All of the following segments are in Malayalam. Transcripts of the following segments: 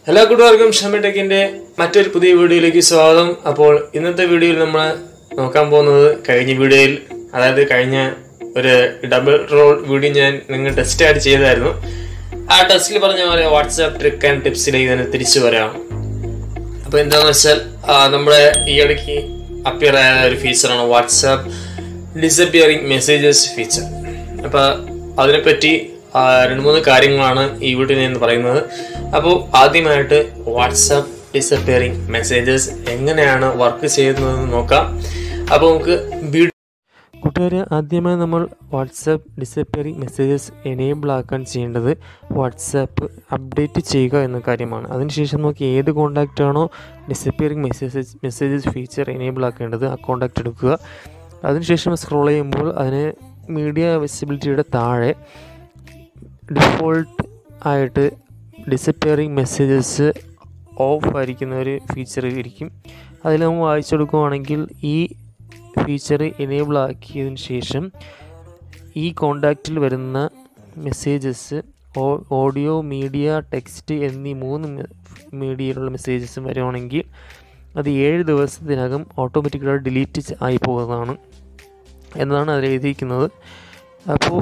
എല്ലാ കൂട്ടുകാർക്കും ഷമി ടെക്കിന്റെ മറ്റൊരു പുതിയ വീഡിയോയിലേക്ക് സ്വാഗതം അപ്പോൾ ഇന്നത്തെ വീഡിയോയിൽ നമ്മൾ നോക്കാൻ പോകുന്നത് കഴിഞ്ഞ വീഡിയോയിൽ അതായത് കഴിഞ്ഞ ഒരു ഡബിൾ റോൾ വീഡിയോ ഞാൻ നിങ്ങൾ ടെസ്റ്റ് ആയിട്ട് ചെയ്തായിരുന്നു ആ ടെസ്റ്റിൽ പറഞ്ഞ പോലെ വാട്സാപ്പ് ട്രിക്ക് ആൻഡ് ടിപ്സിലേക്ക് തന്നെ തിരിച്ചു വരാം അപ്പോൾ എന്താണെന്ന് വെച്ചാൽ ആ, നമ്മുടെ ഈ ഇടയ്ക്ക് അപ്പിയർ ആയ ഒരു ഫീച്ചറാണ് വാട്സാപ്പ് ഡിസപ്പിയറിംഗ് മെസ്സേജസ് ഫീച്ചർ അപ്പോൾ അതിനെപ്പറ്റി ആ, രണ്ട് മൂന്ന് കാര്യങ്ങളാണ് ഈ വീട്ടിൽ നിന്ന് പറയുന്നത് അപ്പോൾ ആദ്യമായിട്ട് വാട്സാപ്പ് ഡിസപ്പിയറിംഗ് മെസ്സേജസ് എങ്ങനെയാണ് വർക്ക് ചെയ്യുന്നതെന്ന് നോക്കാം അപ്പോൾ നമുക്ക് വീഡിയോ കൂട്ടുകാരെ ആദ്യമായി നമ്മൾ വാട്സാപ്പ് ഡിസപ്പിയറിംഗ് മെസ്സേജസ് എനേബിൾ ആക്കാൻ ചെയ്യേണ്ടത് വാട്സാപ്പ് അപ്ഡേറ്റ് ചെയ്യുക എന്ന കാര്യമാണ് അതിനുശേഷം നമുക്ക് ഏത് കോണ്ടാക്റ്റ് ആണോ disappearing messages messages feature enable ആക്കേണ്ടത് ആ കോണ്ടാക്റ്റ് എടുക്കുക അതിനുശേഷം സ്ക്രോൾ ചെയ്യുമ്പോൾ അതിന് മീഡിയ വിസിബിലിറ്റിയുടെ താഴെ ഡിഫോൾട്ട് ആയിട്ട് ഡിസപ്പിയറിംഗ് മെസ്സേജസ് ഓഫ് ആയിരിക്കുന്ന ഒരു ഫീച്ചർ ഇരിക്കും അതിൽ നമ്മൾ വായിച്ചെടുക്കുകയാണെങ്കിൽ ഈ ഫീച്ചർ എനേബിൾ ആക്കിയതിന് ശേഷം ഈ കോണ്ടാക്റ്റിൽ വരുന്ന മെസ്സേജസ് ഓഡിയോ മീഡിയ ടെക്സ്റ്റ് എന്നീ മൂന്ന് മീഡിയയിലുള്ള മെസ്സേജസും വരുവാണെങ്കിൽ അത് ഏഴ് ദിവസത്തിനകം ഓട്ടോമാറ്റിക്കലായി ഡിലീറ്റ് ആയി പോകുന്നതാണ് എന്നതാണ് അതിൽ എഴുതിയിരിക്കുന്നത് അപ്പോൾ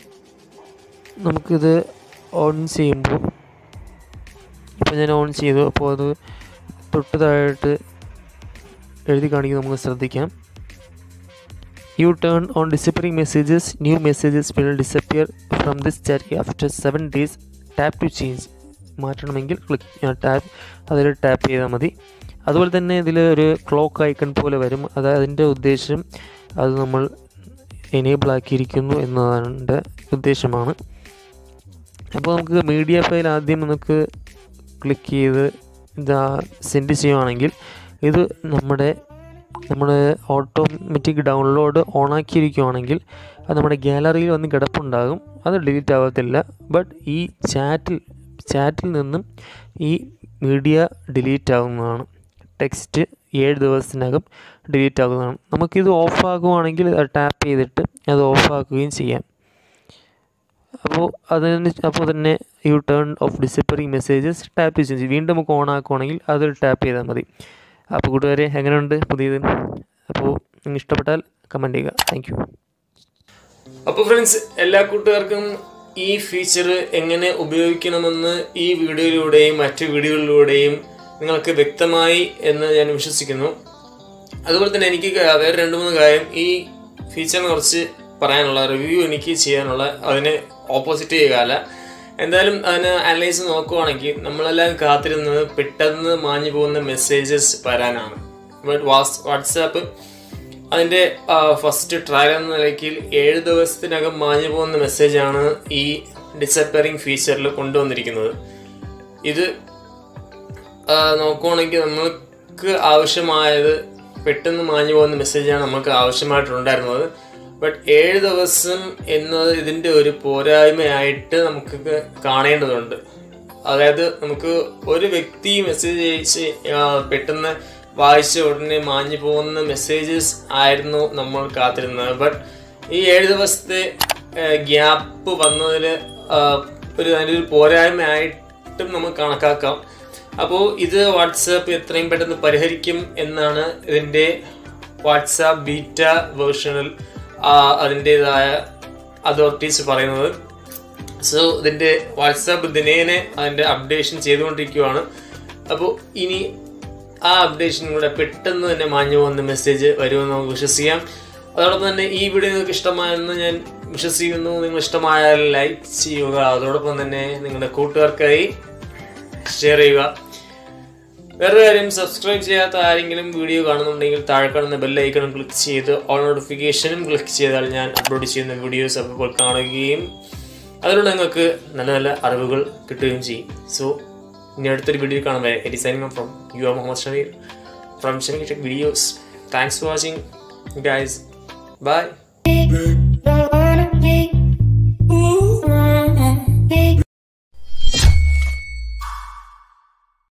നമുക്കിത് ഓൺ ചെയ്യുമ്പോൾ ഇപ്പോൾ ഞാൻ ഓൺ ചെയ്തു അപ്പോൾ അത് തൊട്ട് താഴോട്ട് എഴുതി കാണിക്കുന്നത് നമുക്ക് ശ്രദ്ധിക്കാം you turn on disappearing messages new messages will disappear from this chat after seven days tap to change മാറ്റണമെങ്കിൽ ക്ലിക്ക് ടാപ്പ് അതിൽ ടാപ്പ് ചെയ്താൽ മതി അതുപോലെ തന്നെ ഇതിൽ ഒരു ക്ലോക്ക് ഐക്കൺ പോലെ വരും അത് അതിൻ്റെ ഉദ്ദേശം അത് നമ്മൾ എനേബിൾ ആക്കിയിരിക്കുന്നു എന്നതിൻ്റെ ഉദ്ദേശമാണ് അപ്പോൾ നമുക്ക് മീഡിയ ഫയൽ ആദ്യം നമുക്ക് ക്ലിക്ക് ചെയ്ത് ഇതാ സെൻഡ് ചെയ്യുവാണെങ്കിൽ ഇത് നമ്മുടെ നമ്മുടെ ഓട്ടോമാറ്റിക് ഡൗൺലോഡ് ഓണാക്കിയിരിക്കുവാണെങ്കിൽ അത് നമ്മുടെ ഗാലറിയിൽ വന്ന് കിടപ്പുണ്ടാകും അത് ഡിലീറ്റ് ആവത്തില്ല ബട്ട് ഈ ചാറ്റിൽ ചാറ്റിൽ നിന്നും ഈ മീഡിയ ഡിലീറ്റ് ആകുന്നതാണ് ടെക്സ്റ്റ് ഏഴ് ദിവസത്തിനകം ഡിലീറ്റ് ആകുന്നതാണ് നമുക്കിത് ഓഫ് ആകുവാണെങ്കിൽ ടാപ്പ് ചെയ്തിട്ട് അത് ഓഫ് ആക്കുകയും ചെയ്യാം അപ്പോൾ അതിന് അപ്പോൾ തന്നെ you turn off disappearing messages tap ചെയ്ത് വീണ്ടും നമുക്ക് ഓൺ ആക്കുവാണെങ്കിൽ അത് ടാപ്പ് ചെയ്താൽ മതി അപ്പോൾ കൂട്ടുകാരെ എങ്ങനെയുണ്ട് പുതിയത് അപ്പോൾ നിങ്ങൾക്ക് ഇഷ്ടപ്പെട്ടാൽ കമൻറ്റ് ചെയ്യുക താങ്ക് യു അപ്പോൾ ഫ്രണ്ട്സ് എല്ലാ കൂട്ടുകാർക്കും ഈ ഫീച്ചർ എങ്ങനെ ഉപയോഗിക്കണമെന്ന് ഈ വീഡിയോയിലൂടെയും മറ്റു വീഡിയോകളിലൂടെയും നിങ്ങൾക്ക് വ്യക്തമായി എന്ന് ഞാൻ വിശ്വസിക്കുന്നു അതുപോലെ തന്നെ എനിക്ക് ക- വേറെ രണ്ട് മൂന്ന് കാര്യം ഈ ഫീച്ചറിനെ കുറിച്ച് പറയാനുള്ള റിവ്യൂ എനിക്ക് ചെയ്യാനുള്ള അതിന് ഓപ്പോസിറ്റ് ചെയ്യുകയല്ല എന്തായാലും അതിന് അനലൈസ് നോക്കുവാണെങ്കിൽ നമ്മളെല്ലാം കാത്തിരുന്നത് പെട്ടെന്ന് മാഞ്ഞു പോകുന്ന മെസ്സേജസ് വരാനാണ് ബട്ട് വാട്സ് വാട്സാപ്പ് അതിൻ്റെ ഫസ്റ്റ് ട്രയൽ എന്ന നിലയ്ക്ക് ഏഴ് ദിവസത്തിനകം മാഞ്ഞു പോകുന്ന മെസ്സേജാണ് ഈ ഡിസപ്പയറിംഗ് ഫീച്ചറിൽ കൊണ്ടുവന്നിരിക്കുന്നത് ഇത് ആ, നോക്കുവാണെങ്കിൽ നമ്മൾക്ക് ആവശ്യമായത് പെട്ടെന്ന് മാഞ്ഞു പോകുന്ന മെസ്സേജാണ് നമുക്ക് ആവശ്യമായിട്ടുണ്ടായിരുന്നത് ബട്ട് ഏഴ് ദിവസം എന്നത് ഇതിൻ്റെ ഒരു പോരായ്മയായിട്ട് നമുക്ക് കാണേണ്ടതുണ്ട് അതായത് നമുക്ക് ഒരു വ്യക്തി മെസ്സേജ് അയച്ച് ആ, പെട്ടെന്ന് വായിച്ച ഉടനെ മാഞ്ഞു പോകുന്ന മെസ്സേജസ് ആയിരുന്നു നമ്മൾ കാത്തിരുന്നത് ബട്ട് ഈ ഏഴ് ദിവസത്തെ ഗ്യാപ്പ് വന്നതിൽ ഒരു അതിൻ്റെ ഒരു പോരായ്മയായിട്ടും നമുക്ക് കണക്കാക്കാം അപ്പോൾ ഇത് വാട്സാപ്പ് എത്രയും പെട്ടെന്ന് പരിഹരിക്കും എന്നാണ് ഇതിൻ്റെ വാട്സാപ്പ് ബീറ്റ വേർഷനിൽ അതിൻ്റെതായ അതോറിറ്റീസ് പറയുന്നത് സോ ഇതിൻ്റെ വാട്സാപ്പ് ദിനേനെ അതിൻ്റെ അപ്ഡേഷൻ ചെയ്തുകൊണ്ടിരിക്കുകയാണ് അപ്പോൾ ഇനി ആ അപ്ഡേഷൻ കൂടെ പെട്ടെന്ന് തന്നെ മാഞ്ഞു പോകുന്ന മെസ്സേജ് വരുമെന്ന് നമുക്ക് വിശ്വസിക്കാം അതോടൊപ്പം തന്നെ ഈ വീഡിയോ നിങ്ങൾക്ക് ഇഷ്ടമായെന്ന് ഞാൻ വിശ്വസിക്കുന്നു നിങ്ങൾ ഇഷ്ടമായാൽ ലൈക്ക് ചെയ്യുക അതോടൊപ്പം തന്നെ നിങ്ങളുടെ കൂട്ടുകാർക്കായി ഷെയർ ചെയ്യുക വേറെ കാര്യം സബ്സ്ക്രൈബ് ചെയ്യാത്ത ആരെങ്കിലും വീഡിയോ കാണുന്നുണ്ടെങ്കിൽ താഴെ കാണുന്ന ബെല്ലൈക്കണം ക്ലിക്ക് ചെയ്ത് ഓൾ നോട്ടിഫിക്കേഷനും ക്ലിക്ക് ചെയ്താൽ ഞാൻ അപ്ലോഡ് ചെയ്യുന്ന വീഡിയോസ് അപ്പോൾ കാണുകയും അതിലൂടെ നിങ്ങൾക്ക് നല്ല നല്ല അറിവുകൾ കിട്ടുകയും ചെയ്യും സോ ഇനി അടുത്തൊരു വീഡിയോ കാണാൻ എരി signing from your Muhammad Shameer from Shameer tech videos thanks for watching guys by